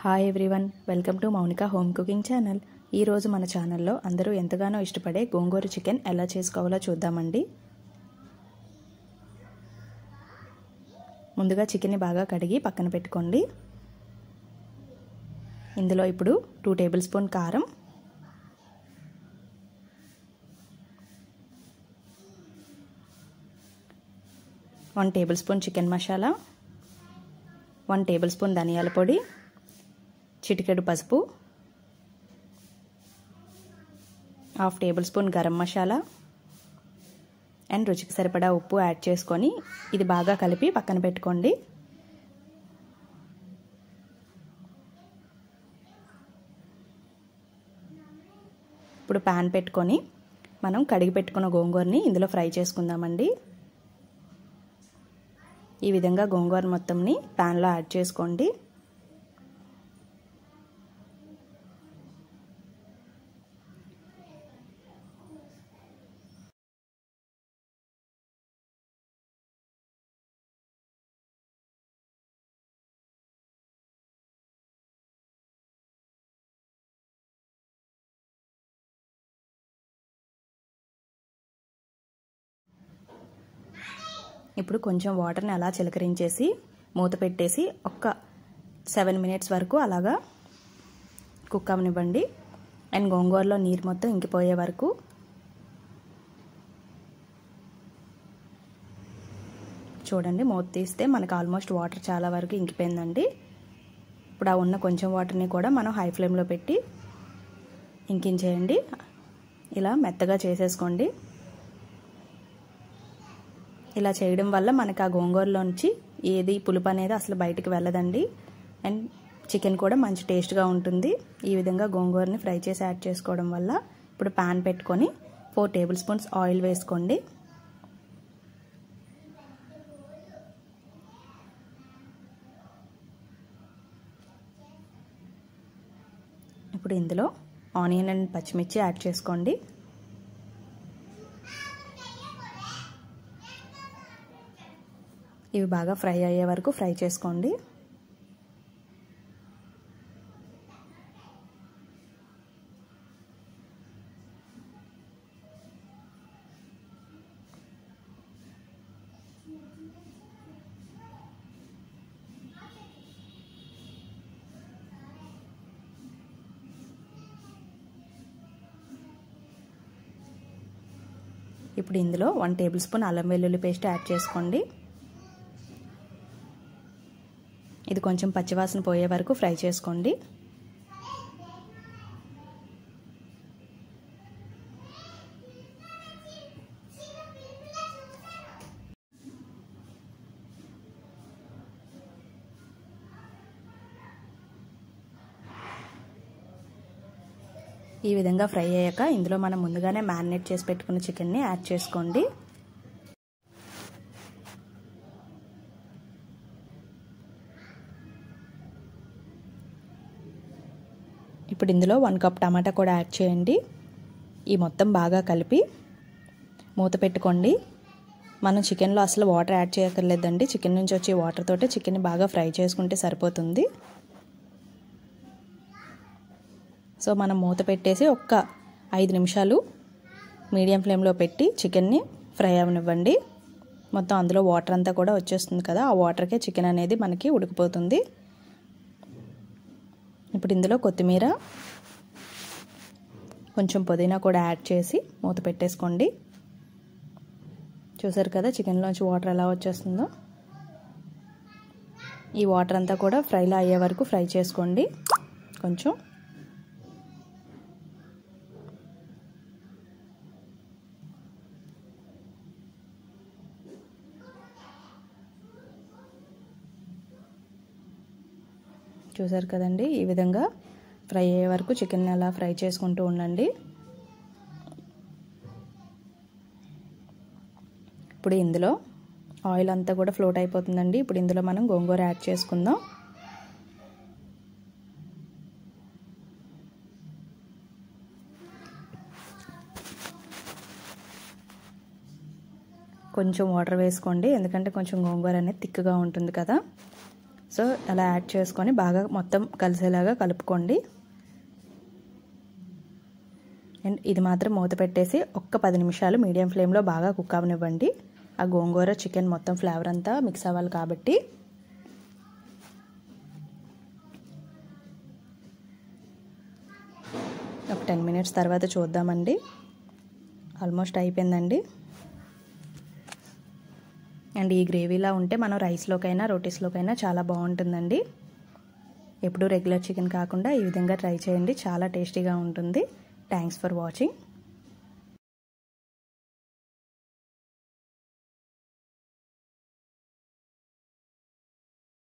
hi everyone welcome to Mounika home cooking channel ఈరోజు మన ఛానల్లో అందరూ ఎంతగానో ఇష్టపడే గోంగూర చికెన్ ఎలా చేసుకోవాలో చూద్దామండి ముందుగా చికెన్ని బాగా కడిగి పక్కన పెట్టుకోండి ఇందులో ఇప్పుడు టూ టేబుల్ స్పూన్ కారం one tablespoon chicken masala one tablespoon ధనియాల పొడి చిటికెడు పసుపు half tablespoon garam masala and రుచికి సరిపడా ఉప్పు యాడ్ చేసుకొని ఇది బాగా కలిపి పక్కన పెట్టుకోండి ఇప్పుడు ప్యాన్ పెట్టుకొని మనం కడిగి పెట్టుకున్న గోంగూరని ఇందులో ఫ్రై చేసుకుందామండి ఈ విధంగా గోంగూర మొత్తంని ప్యాన్లో యాడ్ చేసుకోండి ఇప్పుడు కొంచెం వాటర్ని అలా చిలకరించేసి మూత పెట్టేసి ఒక్క సెవెన్ మినిట్స్ వరకు అలాగా కుక్ అవనివ్వండి అండ్ గోంగూరలో నీరు మొత్తం ఇంకిపోయే వరకు చూడండి మూత తీస్తే మనకు ఆల్మోస్ట్ వాటర్ చాలా వరకు ఇంకిపోయిందండి ఇప్పుడు ఆ ఉన్న కొంచెం వాటర్ని కూడా మనం హై ఫ్లేమ్లో పెట్టి ఇంకించేయండి ఇలా మెత్తగా చేసేసుకోండి ఇలా చేయడం వల్ల మనకు ఆ గోంగూరలోంచి ఏది పులుపు అనేది అసలు బయటికి వెళ్ళదండి అండ్ చికెన్ కూడా మంచి టేస్ట్గా ఉంటుంది ఈ విధంగా గోంగూరని ఫ్రై చేసి యాడ్ చేసుకోవడం వల్ల ఇప్పుడు ప్యాన్ పెట్టుకొని ఫోర్ టేబుల్ స్పూన్స్ ఆయిల్ వేసుకోండి ఇప్పుడు ఇందులో ఆనియన్ అండ్ పచ్చిమిర్చి యాడ్ చేసుకోండి ఇవి బాగా ఫ్రై అయ్యే వరకు ఫ్రై చేసుకోండి ఇప్పుడు ఇందులో వన్ టేబుల్ స్పూన్ అల్లం వెల్లుల్లి పేస్ట్ యాడ్ చేసుకోండి ఇది కొంచెం పచ్చివాసన పోయే వరకు ఫ్రై చేసుకోండి ఈ విధంగా ఫ్రై అయ్యాక ఇందులో మనం ముందుగానే మ్యారినేట్ చేసి పెట్టుకున్న చికెన్ని యాడ్ చేసుకోండి ఇప్పుడు ఇందులో వన్ కప్ టమాటా కూడా యాడ్ చేయండి ఈ మొత్తం బాగా కలిపి మూత పెట్టుకోండి మనం చికెన్లో అసలు వాటర్ యాడ్ చేయక్కర్లేదండి చికెన్ నుంచి వచ్చే వాటర్ తోటే చికెన్ని బాగా ఫ్రై చేసుకుంటే సరిపోతుంది సో మనం మూత పెట్టేసి ఒక్క ఐదు నిమిషాలు మీడియం ఫ్లేమ్లో పెట్టి చికెన్ని ఫ్రై అవనివ్వండి మొత్తం అందులో వాటర్ అంతా కూడా వచ్చేస్తుంది కదా ఆ వాటర్కే చికెన్ అనేది మనకి ఉడికిపోతుంది ఇప్పుడు ఇందులో కొత్తిమీర కొంచెం పుదీనా కూడా యాడ్ చేసి మూత పెట్టేసుకోండి చూసారు కదా చికెన్లోంచి వాటర్ ఎలా వచ్చేస్తుందో ఈ వాటర్ అంతా కూడా ఫ్రైలో అయ్యే వరకు ఫ్రై చేసుకోండి కొంచెం చూసారు కదండి ఈ విధంగా ఫ్రై అయ్యే వరకు చికెన్ అలా ఫ్రై చేసుకుంటూ ఉండండి ఇప్పుడు ఇందులో ఆయిల్ అంతా కూడా ఫ్లోట్ అయిపోతుందండి ఇప్పుడు ఇందులో మనం గోంగూర యాడ్ చేసుకుందాం కొంచెం వాటర్ వేసుకోండి ఎందుకంటే కొంచెం గోంగూర అనేది థిక్గా ఉంటుంది కదా సో అలా యాడ్ చేసుకొని బాగా మొత్తం కలిసేలాగా కలుపుకోండి అండ్ ఇది మాత్రం మూత పెట్టేసి ఒక్క పది నిమిషాలు మీడియం ఫ్లేమ్లో బాగా కుక్ అవనివ్వండి ఆ గోంగూర చికెన్ మొత్తం ఫ్లేవర్ అంతా మిక్స్ అవ్వాలి కాబట్టి ఒక టెన్ మినిట్స్ తర్వాత చూద్దామండి ఆల్మోస్ట్ అయిపోయిందండి అండ్ ఈ గ్రేవీలా ఉంటే మనం రైస్లోకైనా రోటీస్లోకైనా చాలా బాగుంటుందండి ఎప్పుడు రెగ్యులర్ చికెన్ కాకుండా ఈ విధంగా ట్రై చేయండి చాలా టేస్టీగా ఉంటుంది థ్యాంక్స్ ఫర్ వాచింగ్